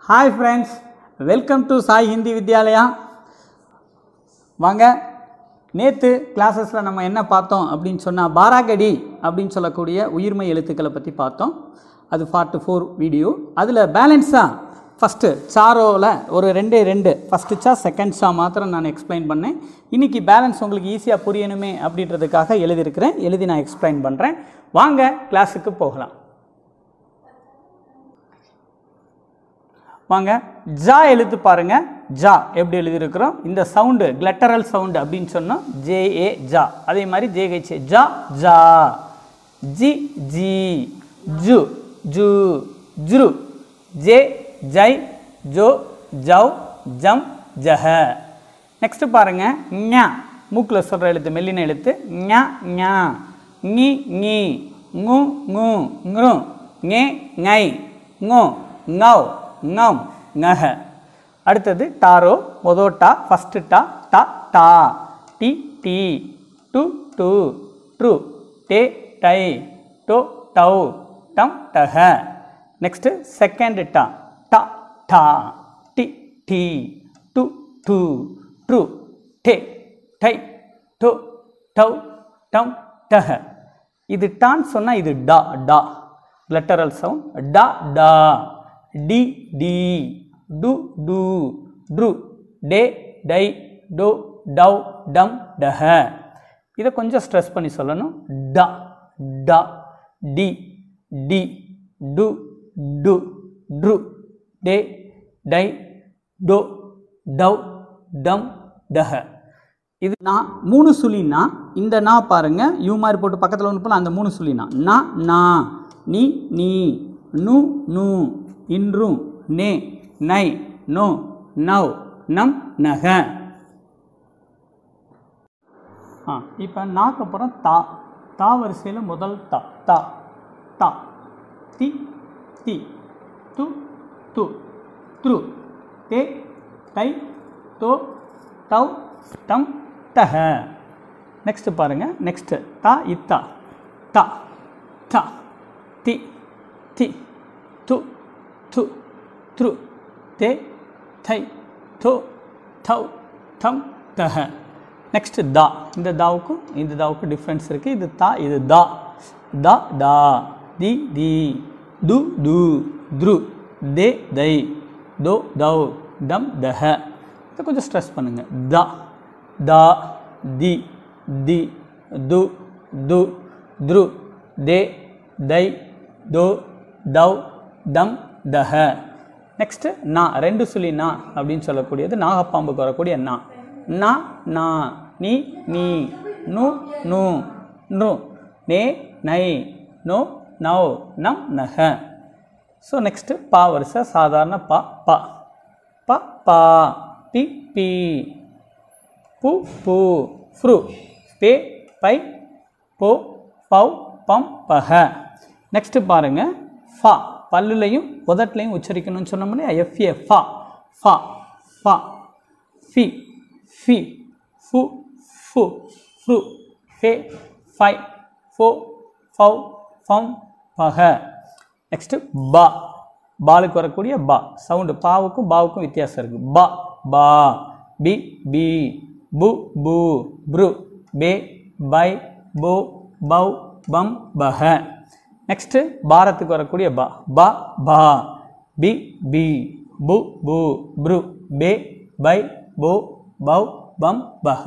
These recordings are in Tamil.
hi friends welcome to Sai Hindi Vidyalaya வாங்க நேற்று கிளாஸஸில் நம்ம என்ன பார்த்தோம் அப்படின்னு சொன்னால் பாராகடி அப்படின்னு சொல்லக்கூடிய உயிர்மை எழுத்துக்களை பற்றி பார்த்தோம் அது பார்ட் ஃபோர் வீடியோ அதில் பேலன்ஸாக ஃபஸ்ட்டு சாரோவில் ஒரு ரெண்டே ரெண்டு ஃபஸ்ட்டு சா செகண்ட் சா மாத்திரம் நான் எக்ஸ்பிளைன் பண்ணேன் இன்றைக்கி பேலன்ஸ் உங்களுக்கு ஈஸியாக புரியணுமே அப்படின்றதுக்காக எழுதியிருக்கிறேன் எழுதி நான் எக்ஸ்பிளைன் பண்ணுறேன் வாங்க கிளாஸுக்கு போகலாம் வாங்க ஜா எழுத்து பாருங்க ஜா எப்படி எழுதியிருக்கிறோம் இந்த சவுண்டு கிளட்டரல் சவுண்டு அப்படின்னு சொன்னோம் ஜே ஏ ஜா அதே மாதிரி ஜேஹெச் ஜா ஜா ஜி ஜி ஜு ஜு ஜுரு ஜே ஜை ஜோ ஜவ் ஜம் ஜஹ நெக்ஸ்ட் பாருங்க ஞா மூக்கில் சொல்கிற எழுத்து மெல்லின எழுத்து ஞா ஞா ngி ngி ngu ngu ngru ngே ngை ngோ ngௌ ngம் ngஹ அடுத்தது டாரோ மொதோ டா ஃபஸ்ட்டு டா டா டா டி டி டு டு ட்ரு டே டை டோ டௌ டம் டஹ நெக்ஸ்ட்டு செகண்ட் டா டா டா டி டி டு டு ட்ரு டே டை டோ டௌ டம் டஹ இது டான்னு சொன்னால் இது டா டா லெட்டரல் சவுண்ட் டா டா டி டி டு டு ட்ரு டே டை டோ டவ் டம் டஹ இதை கொஞ்சம் ஸ்ட்ரெஸ் பண்ணி சொல்லணும் டா டா டி டி டு டு ட்ரு டே டை டோ டவ் டம் டஹ இது நான் மூணு சுழினா இந்த நா பாருங்க யூ மாதிரி போட்டு பக்கத்தில் ஒன்று போல அந்த மூணு சுழினா நா நா நீ நீ நு நு இன்றும் நே நை நோ நவ் நம் நக ஆ இப்போ நாக்கு அப்புறம் தா தா வரிசையில் முதல் தா தா தா தி தி து து த்ரு தே தை தோ தவ் தம் தஹ நெக்ஸ்ட் பாருங்க நெக்ஸ்ட் தா இத்தா தா தா தி தி து து த்ரு தே தை தோ தவ் தம் தஹ நெக்ஸ்ட் தா இந்த தாவுக்கும் இந்த தாவுக்கும் டிஃப்ரென்ஸ் இருக்குது இது தா இது தா தா டா தி தி து து த்ரு தே தை தோ தவ் டம் தஹ இதை கொஞ்சம் ஸ்ட்ரெஸ் பண்ணுங்கள் தா தா தி தி து து த்ரு தே தை தோ தவ் தம் தஹ நெக்ஸ்ட்டு நா ரெண்டு சொல்லி நா அப்படின்னு சொல்லக்கூடியது நாகப்பாம்புக்கு வரக்கூடிய நா நா நா நீ நீ நு நு நு நே நை நோ நவ் நம் நக ஸோ நெக்ஸ்ட்டு பா வரிசை சாதாரண பா பா ப பா பி பி பு பு ஃப்ரு பே பை போ பவ் பம் பஹ நெக்ஸ்ட்டு பாருங்கள் ஃபா பல்லுலையும் உதட்லையும் உச்சரிக்கணும்னு சொன்னோம் இல்லையா எஃப்ஏ ஃபா ஃபா ஃபா ஃபி ஃபி ஃபு ஃபு ஃப்ரு ஃபே ஃபை ஃபோ ஃபவ் ஃபம் பஹ நெக்ஸ்ட்டு பா பாலுக்கு வரக்கூடிய பா சவுண்டு பாவுக்கும் பாவுக்கும் வித்தியாசம் இருக்குது பா பா பி பி பு பு ப்ரு பே பை போ பவ் பம் பஹ நெக்ஸ்ட்டு பாரத்துக்கு வரக்கூடிய பா பா பா பி பி பு பு ப்ரு பே பை போ பவ் பம் பஹ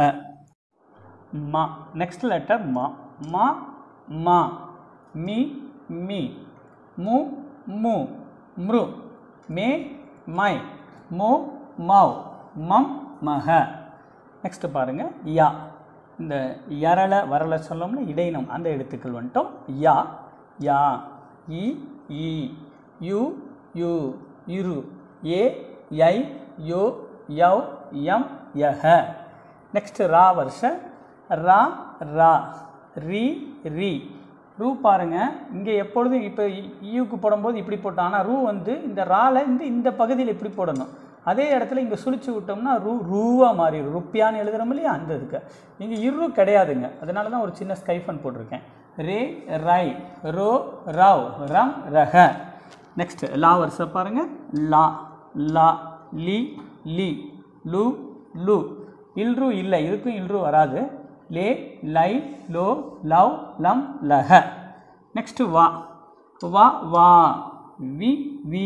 மா நெக்ஸ்ட் லெட்டர் மா மா மா மீ மீ மு மு மிரு மே மை மோ மவ் மம் மஹ நெக்ஸ்ட் பாருங்க யா இந்த யரள வரல சொல்லோம்ல இடையினம் அந்த எழுத்துக்கள் வந்துட்டோம் யா யா இ இ யு யு இரு ஏ யை யோ யவ் யம் யஹ நெக்ஸ்ட் ரா வருஷ ரா ரா ரி ரி ரூ பாருங்க இங்கே எப்பொழுதும் இப்போ யூக்கு போடும்போது இப்படி போட்டோம் ஆனால் ரூ வந்து இந்த ரால இந்த இந்த பகுதியில் இப்படி போடணும் அதே இடத்துல இங்கே சுழிச்சு விட்டோம்னா ரூ ரூவாக மாறிடும் ருப்பியான்னு எழுதுறோம் இல்லையா அந்த இதுக்கு இங்கே இரு கிடையாதுங்க அதனால தான் ஒரு சின்ன ஸ்கைஃபன் போட்டிருக்கேன் ரே ரை ரோ ரவ் ரம் ரஹ நெக்ஸ்ட் லா வருஷம் பாருங்கள் லா லா லி லி லு லு இல்ரு இல்லை இதுக்கும் இல்ரு வராது லே லை லோ லவ் லம் லஹ நெக்ஸ்ட்டு வா வா வா வி வி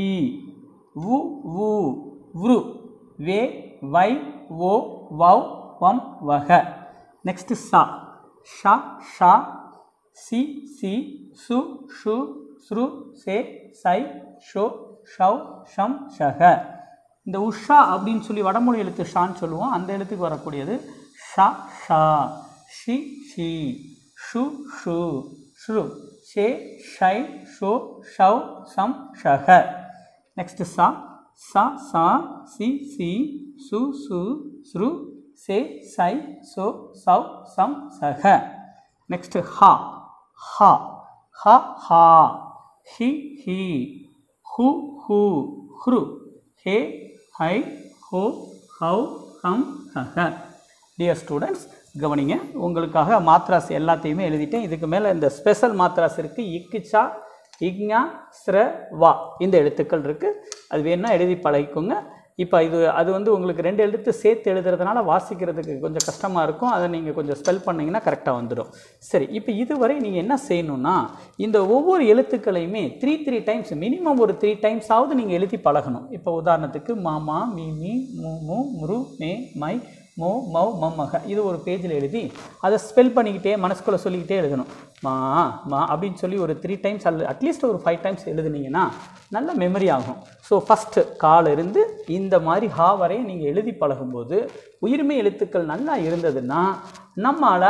வு வு வ்ரு வே வை ஓ வவ் வம் வக நெக்ஸ்ட் சா ஷா ஷா சி சி சு ஷு ஸ்ரு சே சை ஷோ ஷவ் ஷம் ஷக இந்த உஷா அப்படின்னு சொல்லி வடமொழி எழுத்து ஷான்னு சொல்லுவோம் அந்த எழுத்துக்கு வரக்கூடியது ஷா ஷா ஷி ஷி ஷு ஷு ஷ்ரு ஷே ஷை ஷோ ஷவ் சம் ஷக நெக்ஸ்ட் சா சா சா சி சி சு சு ஸ்ரு சே சை சோ சவ் சம் சக நெக்ஸ்ட் ஹா ஹா ஹ ஹா ஹி ஹி ஹு ஹு ஹ்ரு ஹே ஹை ஹோ ஹவ் ஹம் ஹக டியர் ஸ்டூடெண்ட்ஸ் கவனிங்க உங்களுக்காக மாத்ராஸ் எல்லாத்தையுமே எழுதிட்டேன் இதுக்கு மேலே இந்த ஸ்பெஷல் மாத்ராஸ் இருக்குது இக்குச்சா இக்ஞா ஸ்ர வா இந்த எழுத்துக்கள் இருக்குது அது வேணால் எழுதி பழகிக்கோங்க இப்போ இது அது வந்து உங்களுக்கு ரெண்டு எழுத்து சேர்த்து எழுதுறதுனால வாசிக்கிறதுக்கு கொஞ்சம் கஷ்டமாக இருக்கும் அதை நீங்கள் கொஞ்சம் ஸ்பெல் பண்ணிங்கன்னா கரெக்டாக வந்துடும் சரி இப்போ இதுவரை நீங்கள் என்ன செய்யணும்னா இந்த ஒவ்வொரு எழுத்துக்களையுமே த்ரீ த்ரீ டைம்ஸ் மினிமம் ஒரு த்ரீ டைம்ஸாவது நீங்கள் எழுதி பழகணும் இப்போ உதாரணத்துக்கு மாமா மீ மீ மு மு முரு மே மை மோ மௌ மம்மக இது ஒரு பேஜில் எழுதி அதை ஸ்பெல் பண்ணிக்கிட்டே மனசுக்குள்ளே சொல்லிக்கிட்டே எழுதணும் மா மா அப்படின்னு சொல்லி ஒரு த்ரீ டைம்ஸ் அல்லது அட்லீஸ்ட் ஒரு ஃபைவ் டைம்ஸ் எழுதுனீங்கன்னா நல்ல மெமரி ஆகும் ஸோ ஃபஸ்ட்டு கால இருந்து இந்த மாதிரி ஹா வரை நீங்கள் எழுதி பழகும்போது உயிர்மை எழுத்துக்கள் நல்லா இருந்ததுன்னா நம்மால்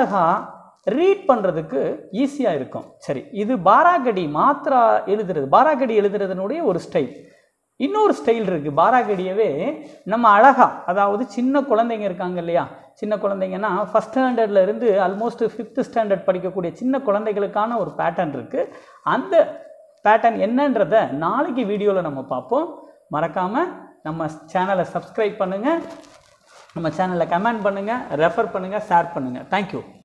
அழகாக ரீட் பண்ணுறதுக்கு ஈஸியாக இருக்கும் சரி இது பாராகடி மாத்திரா எழுதுறது பாராகடி எழுதுறதுனுடைய ஒரு ஸ்டைல் இன்னொரு ஸ்டைல் இருக்குது பாராகடியவே நம்ம அழகா அதாவது சின்ன குழந்தைங்க இருக்காங்க இல்லையா சின்ன குழந்தைங்கன்னா ஃபஸ்ட் ஸ்டாண்டர்ட்ல இருந்து ஆல்மோஸ்ட் ஃபிஃப்த் ஸ்டாண்டர்ட் படிக்கக்கூடிய சின்ன குழந்தைகளுக்கான ஒரு பேட்டர்ன் இருக்குது அந்த பேட்டர்ன் என்னன்றத நாளைக்கு வீடியோவில் நம்ம பார்ப்போம் மறக்காமல் நம்ம சேனலை சப்ஸ்கிரைப் பண்ணுங்கள் நம்ம சேனலில் கமெண்ட் பண்ணுங்கள் ரெஃபர் பண்ணுங்கள் ஷேர் பண்ணுங்கள் தேங்க்யூ